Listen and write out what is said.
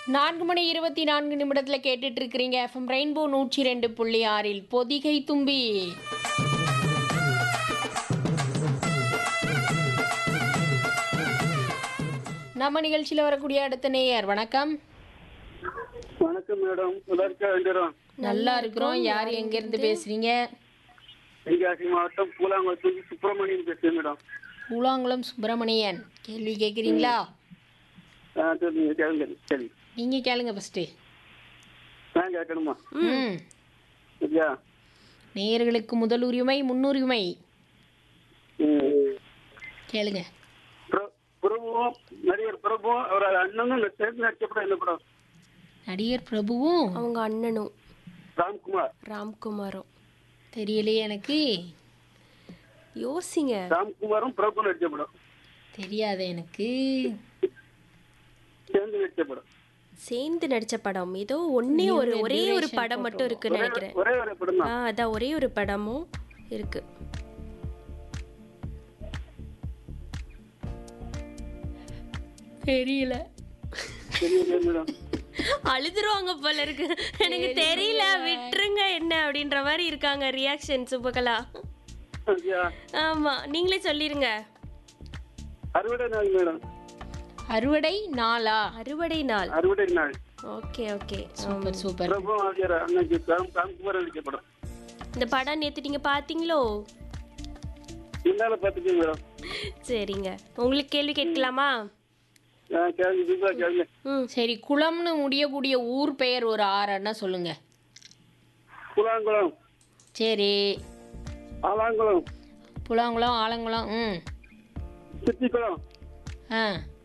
நான்கு மணி இருபத்தி நான்கு நிமிடத்தில் கேட்டுட்டு இருக்கிறீங்க எஃப்எம் ரெயின்போ நூற்றி ரெண்டு புள்ளி ஆறில் பொதிகை தும்பி நம்ம நிகழ்ச்சியில் வரக்கூடிய அடுத்த நேயர் வணக்கம் வணக்கம் மேடம் நல்லா இருக்க வேண்டியதும் நல்லா இருக்கிறோம் யார் எங்கேருந்து பேசுறீங்க தென்காசி மாவட்டம் பூலாங்குளத்துக்கு சுப்பிரமணியன் பேசுறேன் மேடம் பூலாங்குளம் சுப்பிரமணியன் கேள்வி கேட்குறீங்களா ஆ சரிங்க கேளுங்க சரி நீங்கள் கேளுங்க ஃபஸ்ட்டு நான் கேட்கணுமா ம் சரியா நேயர்களுக்கு முதல் உரிமை முன்னுரிமை ம். கேளுங்க பிர- பிரபுவும் நடிகர் பிரபுவும் அவர் அண்ணனும் சேர்ந்து நடிச்ச படம் என்ன படம் நடிகர் பிரபுவும் அவங்க அண்ணனும் ராம்குமார் ராம்குமாரும் தெரியலையே எனக்கு யோசிங்க ராம்குமாரும் பிரபு நடிச்ச படம் தெரியாது எனக்கு சேர்ந்து நடிச்ச படம் சேர்ந்து நடிச்ச படம் ஏதோ ஒன்னே ஒரு ஒரே ஒரு படம் மட்டும் இருக்குன்னு நினைக்கிறேன் ஒரே ஒரு படம் ஆ தான் அதான் ஒரே ஒரு படமும் இருக்கு தெரியல தெரியல மேடம் அழுதுருவாங்க போல இருக்கு எனக்கு தெரியல விட்டுருங்க என்ன அப்படின்ற மாதிரி இருக்காங்க ரியாக்ஷன் சுபகலா சரியா ஆமா நீங்களே சொல்லிருங்க அறுவடை நாள் மேடம் அறுவடை நாளா அறுவடை நாள் அறுவடை நாள் okay okay super super Prabhu ஆகியோர் அன்னைக்கு ராம் ராம்குமார் நடிச்ச படம் இந்த படம் நேத்து நீங்க பாத்தீங்களோ என்னால பாத்துக்கங்க மேடம் சரிங்க உங்களுக்கு கேள்வி கேட்கலாமா ஆ, கேளுங்க தீபா கேளுங்க ம் சரி குளம்னு முடியக்கூடிய ஊர் பெயர் ஒரு ஆறுன்னா சொல்லுங்க புலாங்குளம் சரி ஆலாங்குளம் புலாங்குளம் ஆலங்குளம் ம் சித்திக்குளம் ஆ